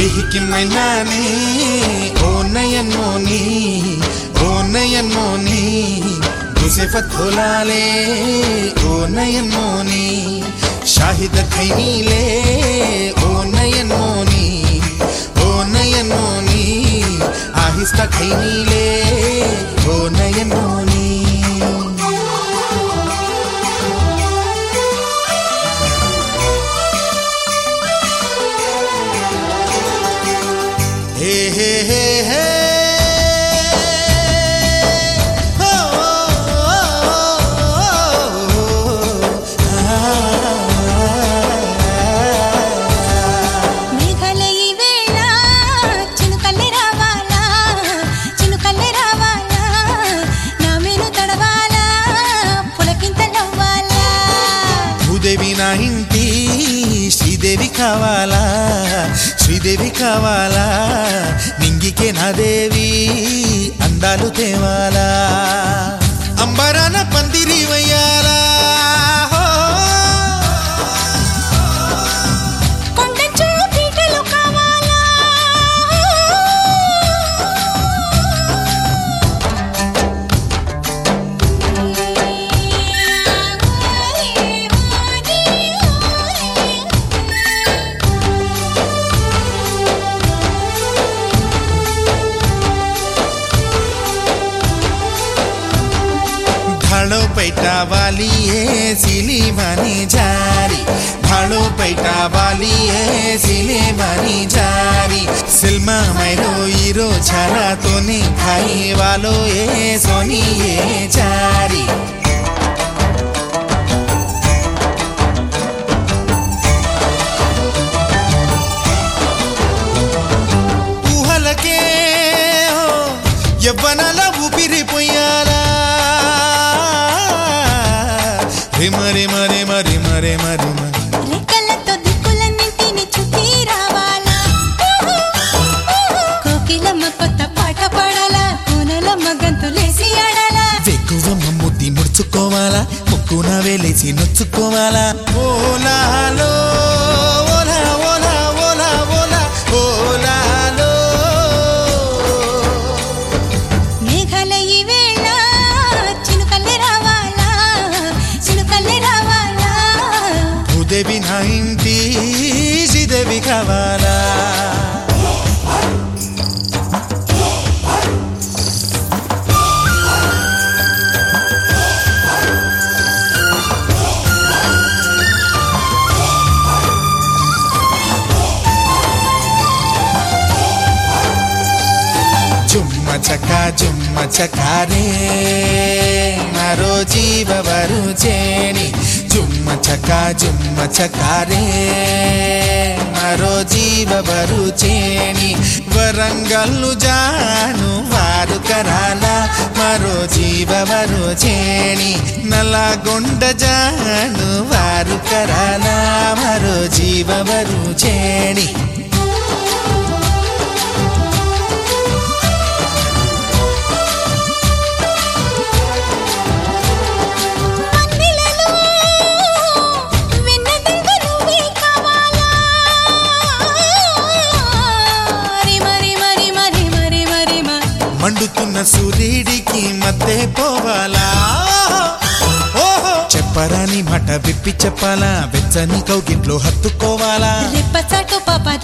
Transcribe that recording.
కిహికిమైనానే ఓ నయన్ మోని ఓ నయన్ మోని గుసెఫత్ హోలాలే ఓ నయన్ మోని షాహిద ఖైనీలే ఓ నయన్ మోని ఓ నయన్ మోని ఆహిస్తా ఖైనీలే ఓ నయన్ మోని హే హే హే హే ఓ, ఓ, మేఘాలయ ఈ వేళ చినుకల్లే రావాలా చినుకల్లే రావాలా నా మేను తడవాలా పులకింతలవ్వాలా భూదేవి నా ఇంటి శ్రీదేవి కావాలా శ్రీదేవి కావాలా నింగికే నా దేవి అందాలు తేవాలా అంబరాన పందిరి వయ్యాలా హో. కొండంచు పీటలు కావాలా ढालो पैटा वाली है सिली मानी जारी ढालो पैटा वाली है सिले मानी जारी सिल्मा मैरो हीरो छारा तो ने खाई वालो ये सोनी ये जारी ఊహలకే హో యవ్వనాల ఊపిరిపోయాలా రిమ రిమ రిమ రిమ రిమ రిమ రెక్కలతో దిక్కులన్నింటిని చుట్టి రావాలా కోకిలమ్మ కొత్త పాట పాడాలా కూనలమ్మ గంతులేసి ఆడాలా వెక్కువమ్మ ముద్ది ముడుచుకోవాలా ముక్కున వేలేసి నొచ్చుకోవాలా ఓలాలో ఓలా ఓలా ఓలా ఓలా ఓలాలో మేఘాలయ ఈ వేళ చినుకల్లే రావాలా చినుకల్లే రావాలా భూదేవి నా ఇంటి శ్రీదేవి కావాలా జుమ్మ చక జుమ్మ చకారే మరో జీవవరు చేణి జుమ్మ చక జుమ్మ చకారే మరో జీవవరు చేణి వరంగల్లు జాను వారు కరాల మరో జీవవరు చేణి నల్లగొండ జాను వారు కరాల మరో జీవవరు చేణి మన్నెలలో వెన్నెదండ నువ్వే కావాలా రిమ రిమ రిమ రిమ రిమ రిమ మండుతున్న సూర్యుడికి మధ్య పోవాలా ఓహో చెప్పరాని మాట విప్పి చెప్పాలా వెచ్చని కౌగిట్లో హత్తుకోవాలా రెప్పచాటు పాప